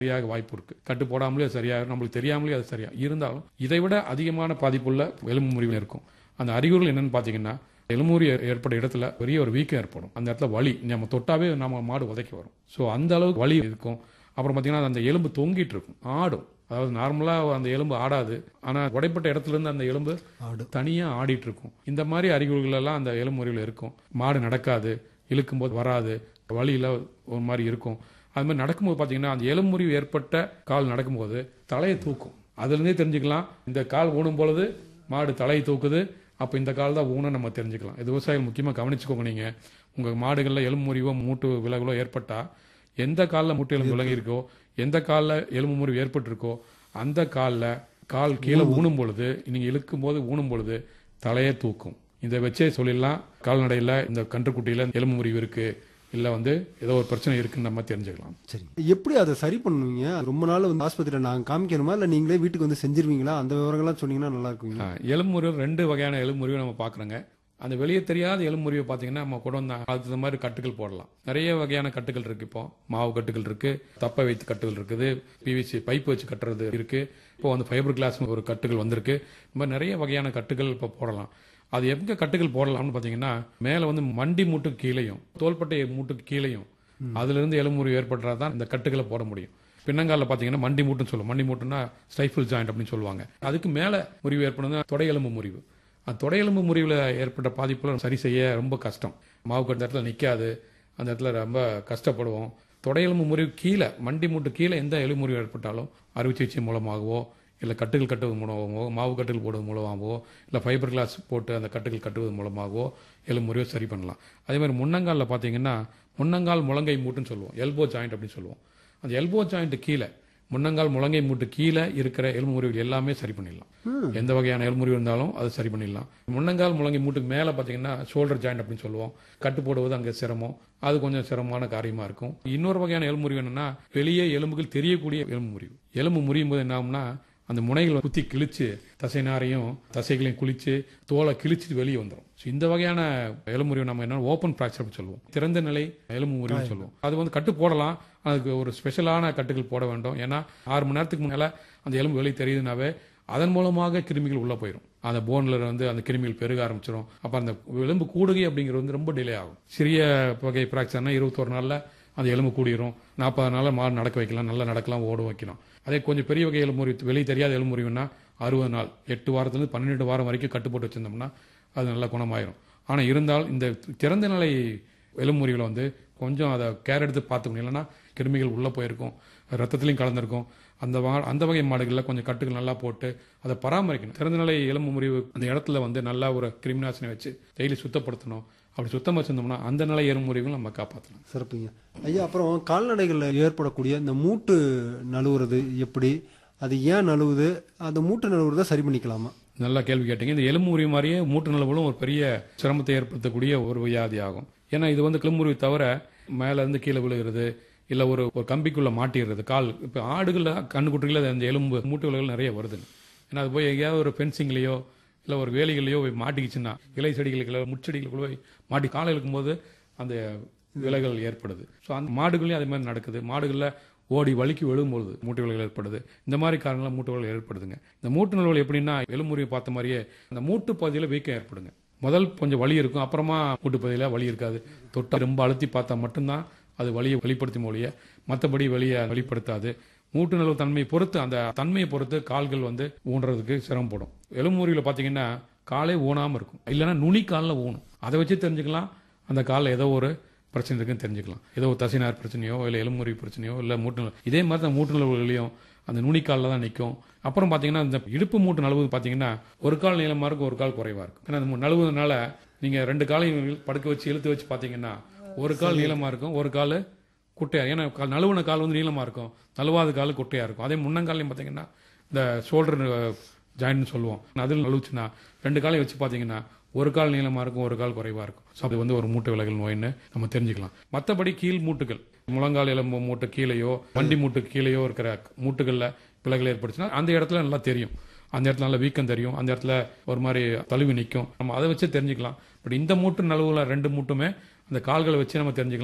சரியாக வாய்ப்பு இருக்கு கட்டு போடாமலே அது சரியாக நம்மளுக்கு தெரியாமலே அது சரியா இருந்தாலும் இதை விட அதிகமான பாதிப்புள்ள எலும்பு முறிவு இருக்கும் அந்த அறிகுறிகள் என்னன்னு பாத்தீங்கன்னா எலும்புரி ஏற்பட்ட இடத்துல பெரிய ஒரு வீக்கம் ஏற்படும் அந்த இடத்துல வலி நம்ம தொட்டாவே நம்ம மாடு உதைக்க வரும் ஸோ அந்த அளவுக்கு வலி இருக்கும் அப்புறம் பார்த்தீங்கன்னா அந்த எலும்பு தொங்கிட்டு இருக்கும் ஆடும் அதாவது நார்மலாக அந்த எலும்பு ஆடாது ஆனால் உடைப்பட்ட இடத்துல இருந்து அந்த எலும்பு ஆடு தனியாக ஆடிட்டு இருக்கும் இந்த மாதிரி அறிகுறிகள் எல்லாம் அந்த எலும்பு முறிவில் இருக்கும் மாடு நடக்காது இழுக்கும்போது வராது வழியில் ஒரு மாதிரி இருக்கும் அது மாதிரி நடக்கும்போது பார்த்தீங்கன்னா அந்த எலும்பு முறிவு ஏற்பட்ட கால் நடக்கும்போது தலையை தூக்கும் அதுலேருந்தே தெரிஞ்சுக்கலாம் இந்த கால் ஊனும் பொழுது மாடு தலையை தூக்குது அப்போ இந்த கால் தான் ஊனம் நம்ம தெரிஞ்சுக்கலாம் இது விவசாயிகள் முக்கியமாக கவனிச்சுக்கோங்க நீங்கள் உங்கள் மாடுகளில் எலும்பு முறிவோ மூட்டு விலகலோ ஏற்பட்டால் எந்த காலில் மூட்டு எலும்பு விலகி இருக்கோ எந்த காலில் எலும்பு முறிவு ஏற்பட்டிருக்கோ அந்த காலில் கால் கீழே ஊனும் பொழுது நீங்கள் இழுக்கும் போது ஊனும் பொழுது தலையே தூக்கும் இதை வச்சே சொல்லிடலாம் கால்நடையில் இந்த கன்றுக்குட்டியில் எலும்பு முறிவு இருக்கு இல்லை வந்து ஏதோ ஒரு பிரச்சனை இருக்குன்னு நம்ம தெரிஞ்சுக்கலாம் சரி எப்படி அதை சரி பண்ணுவீங்க ரொம்ப நாள் வந்து ஆஸ்பத்திரியில் நாங்கள் காமிக்கணுமா இல்லை நீங்களே வீட்டுக்கு வந்து செஞ்சிருவீங்களா அந்த விவரங்கள்லாம் சொன்னீங்கன்னா நல்லா இருக்குங்க ஆ, எலும்பு முறிவு ரெண்டு வகையான எலும்பு முறிவு நம்ம பார்க்குறோங்க அந்த வெளியே தெரியாத எலும்பு முறிவை பார்த்தீங்கன்னா நம்ம கூட வந்து அதுக்கு தகுந்த மாதிரி கட்டுகள் போடலாம் நிறைய வகையான கட்டுகள் இருக்கு இப்போ மாவு கட்டுகள் இருக்கு தப்பை வைத்து கட்டுகள் இருக்குது பிவிசி பைப் வச்சு கட்டுறது இருக்கு இப்போ வந்து ஃபைபர் கிளாஸ் ஒரு கட்டுகள் வந்திருக்கு இந்த மாதிரி நிறைய வகையான கட்டுகள் இப்போ போடலாம் அது எங்க கட்டுகள் போடலாம்னு பார்த்தீங்கன்னா மேலே வந்து மண்டி மூட்டுக்கு கீழேயும் தோள்பட்டை மூட்டுக்கு கீழேயும் அதுல இருந்து எலும்பு முறிவு ஏற்படுறதா தான் இந்த கட்டுகளை போட முடியும் பின்னங்காலில் பார்த்தீங்கன்னா மண்டி மூட்டுன்னு சொல்லுவோம் மண்டி மூட்டுன்னா ஸ்டைஃபிள் ஜாயிண்ட் அப்படின்னு சொல்லுவாங்க அதுக்கு மேலே முறிவு ஏற்படுறது தொடை எலும்பு முறிவு அந்த தொடை எலும்பு முறிவில் ஏற்பட்ட பாதிப்புல சரி செய்ய ரொம்ப கஷ்டம் மாவு கட்ட இடத்துல நிற்காது அந்த இடத்துல ரொம்ப கஷ்டப்படுவோம் தொடை எலும்பு முறிவு கீழே மண்டி மூட்டு கீழே எந்த எலும்பு முறிவு ஏற்பட்டாலும் அறுவை சிகிச்சை மூலமாகவோ இல்லை கட்டுகள் கட்டுவது மூலமாகவோ மாவு கட்டுகள் போடுவது மூலமாகவோ இல்லை ஃபைபர் கிளாஸ் போட்டு அந்த கட்டுகள் கட்டுவது மூலமாகவோ எலும்பு முறிவை சரி பண்ணலாம் அதே மாதிரி முன்னங்காலில் பார்த்தீங்கன்னா முன்னங்கால் முழங்கை மூட்டுன்னு சொல்லுவோம் எல்போ ஜாயிண்ட் அப்படின்னு சொல்லுவோம் அந்த எல்போ ஜாயிண்ட் கீழே முன்னங்கால் முழங்கை மூட்டு கீழே இருக்கிற எலும்பு முறிவுகள் எல்லாமே சரி பண்ணிடலாம் எந்த வகையான எலும்பு முறிவு இருந்தாலும் அது சரி பண்ணிடலாம் முன்னங்கால் முழங்கை மூட்டுக்கு மேலே பார்த்தீங்கன்னா ஷோல்டர் ஜாயிண்ட் அப்படின்னு சொல்லுவோம் கட்டு போடுவது அங்கே சிரமம் அது கொஞ்சம் சிரமமான காரியமா இருக்கும் இன்னொரு வகையான எலும்பு முறிவு என்னன்னா வெளியே எலும்புகள் தெரியக்கூடிய எலும்பு முறிவு எலும்பு முறியும் போது என்ன ஆகும்னா அந்த முனைகளை குத்தி கிழிச்சு தசை நாரையும் தசைகளையும் குளிச்சு தோலை கிழிச்சிட்டு வெளியே வந்துடும் ஸோ இந்த வகையான எலும்பு முறிவு நம்ம என்ன ஓப்பன் ஃப்ராக்சர் அப்படின்னு சொல்லுவோம் திறந்த நிலை எலும்பு முறிவு சொல்லுவோம் அது வந்து கட்டு போடலாம் அதுக்கு ஒரு ஸ்பெஷலான கட்டுகள் போட வேண்டும் ஏன்னா ஆறு மணி நேரத்துக்கு முன்னால அந்த எலும்பு வெளியே தெரியுதுனாவே அதன் மூலமாக கிருமிகள் உள்ள போயிடும் அந்த போன்ல வந்து அந்த கிருமிகள் பெருக ஆரம்பிச்சிடும் அப்ப அந்த எலும்பு கூடுகை அப்படிங்கிறது வந்து ரொம்ப டிலே ஆகும் சிறிய வகை ஃப்ராக்சர்னா இருபத்தொரு நாள்ல அந்த எலும்பு கூடிரும் நாற்பது நாள்ல மாடு நடக்க வைக்கலாம் நல்லா நடக்கலாம் ஓட வைக்கலாம் அதே கொஞ்சம் பெரிய வகை எலும்பு முறிவு வெளியே தெரியாத எலும்பு முறிவுன்னா அறுபது நாள் எட்டு வாரத்துலேருந்து பன்னெண்டு வாரம் வரைக்கும் கட்டுப்போட்டு வச்சிருந்தோம்னா அது நல்லா குணமாயிரும் ஆனா இருந்தால் இந்த திறந்த நிலை எலும்பு முறிவில் வந்து கொஞ்சம் அதை கேர் எடுத்து பார்த்துக்கணும் இல்லைன்னா கிருமிகள் உள்ளே போயிருக்கும் ரத்தத்துலையும் கலந்துருக்கும் அந்த வா- அந்த வகை மாடுகளில் கொஞ்சம் கட்டுகள் நல்லா போட்டு அதை பராமரிக்கணும் திறந்த நிலை எலும்பு முறிவு அந்த இடத்துல வந்து நல்லா ஒரு கிருமிநாசினி வச்சு டெய்லி சுத்தப்படுத்தணும் அப்படி சுத்தமாக வச்சிருந்தோம்னா அந்த நிலை எலும்பு முறிவுகள் நம்ம காப்பாற்றலாம் சிறப்புங்க ஐயா அப்புறம் கால்நடைகளில் ஏற்படக்கூடிய இந்த மூட்டு நழுவுறது எப்படி அது ஏன் நழுவுது அந்த மூட்டு நழுவுறதை சரி பண்ணிக்கலாமா நல்ல கேள்வி கேட்டீங்க இந்த எலும்பு முறிவு மாதிரியே மூட்டு நிலவுகளும் ஒரு பெரிய சிரமத்தை ஏற்படுத்தக்கூடிய ஒரு வியாதி ஆகும் ஏன்னா இது வந்து எலும்புரிவு தவிர மேல இருந்து கீழே விழுகிறது இல்ல ஒரு ஒரு கம்பிக்குள்ள மாட்டிடுறது கால் இப்ப ஆடுகள்ல கண்ணுக்குட்டிகள அந்த எலும்பு மூட்டு விலகல் நிறைய வருது ஏன்னா அது போய் எங்கேயாவது ஒரு ஃபென்சிங்லயோ இல்ல ஒரு வேலிகள்லயோ போய் மாட்டிக்கிச்சுன்னா இலை செடிகளுக்குள்ள முச்செடிகளுக்குள்ள போய் மாட்டி காலை இழுக்கும்போது அந்த விலகல் ஏற்படுது ஸோ அந்த மாடுகளையும் அதே மாதிரி நடக்குது மாடுகளில் ஓடி வலிக்கு விழும்பொழுது மூட்டு விலகல் ஏற்படுது இந்த மாதிரி காரணங்களால் மூட்டு விலகல் ஏற்படுதுங்க இந்த மூட்டு நிலவல் எப்படின்னா எலும்புரியை பார்த்த மாதிரியே அந்த மூட்டு பகுதியில் வீக்கம் ஏற்படுங்க முதல் கொஞ்சம் வலி இருக்கும் அப்புறமா மூட்டு பகுதியில் வலி இருக்காது தொட்டா ரொம்ப அழுத்தி பார்த்தா மட்டும்தான் அது வலியை வெளிப்படுத்தும் மொழிய மற்றபடி வலியை வெளிப்படுத்தாது மூட்டு நிலவு தன்மையை பொறுத்து அந்த தன்மையை பொறுத்து கால்கள் வந்து ஊன்றதுக்கு சிரமப்படும் எலும்புரியில் பார்த்தீங்கன்னா காலே ஊனாமல் இருக்கும் இல்லைன்னா நுனி காலில் ஊனும் அதை வச்சு தெரிஞ்சுக்கலாம் அந்த காலில் ஏதோ ஒரு பிரச்சனை இருக்குன்னு தெரிஞ்சுக்கலாம் ஏதோ ஒரு தசைநார் பிரச்சனையோ இல்லை எலும்புரி பிரச்சனையோ இல்லை மூட்டு நல- இதே மாதிரி தான் மூட்டு நிலவுகளையும் அந்த நுனிக்காலில் தான் நிற்கும் அப்புறம் பார்த்தீங்கன்னா இந்த இடுப்பு மூட்டு நழுவு பார்த்தீங்கன்னா ஒரு கால் நீளமாக இருக்கும் ஒரு கால் குறைவாக இருக்கும் ஏன்னா அந்த நழுவுனால நீங்கள் ரெண்டு காலையும் படுக்க வச்சு இழுத்து வச்சு பார்த்தீங்கன்னா ஒரு கால் நீளமாக இருக்கும் ஒரு கால் குட்டையா ஏன்னா கால் நழுவுன கால் வந்து நீளமாக இருக்கும் நழுவாத கால் குட்டையாக இருக்கும் அதே முன்னங்காலையும் பார்த்தீங்கன்னா இந்த ஷோல்டர் ஜாயின்ட்னு சொல்லுவோம் அதில் நழுவுச்சுன்னா ரெண்டு காலையும் வச்சு பார்த்தீங்கன்னா ஒரு கால் நீளமாக இருக்கும் ஒரு கால் குறைவாக இருக்கும் ஸோ அது வந்து ஒரு மூட்டு விலகல் நோயின்னு நம்ம தெரிஞ்சுக்கலாம் மற்றபடி கீழ் மூட்டுகள் முழங்கால் எலும்பு மூட்டு கீழேயோ வண்டி மூட்டு கீழேயோ இருக்கிற மூட்டுகளில் விலகல் ஏற்பட்டுச்சுன்னா அந்த இடத்துல நல்லா தெரியும் அந்த இடத்துல நல்ல வீக்கம் தெரியும் அந்த இடத்துல ஒரு மாதிரி தழுவி நிற்கும் நம்ம அதை வச்சு தெரிஞ்சுக்கலாம் பட் இந்த மூட்டு நழுவுல ரெண்டு மூட்டுமே அந்த கால்களை வச்சு நம்ம தெரிஞ்சுக்கலாம்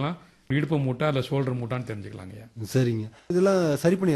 இடுப்பு மூட்டை அல்ல ஷோல்டர் மூட்டான்னு தெரிஞ்சுக்கலாங்க சரிங்க இதெல்லாம் சரி பண்ணி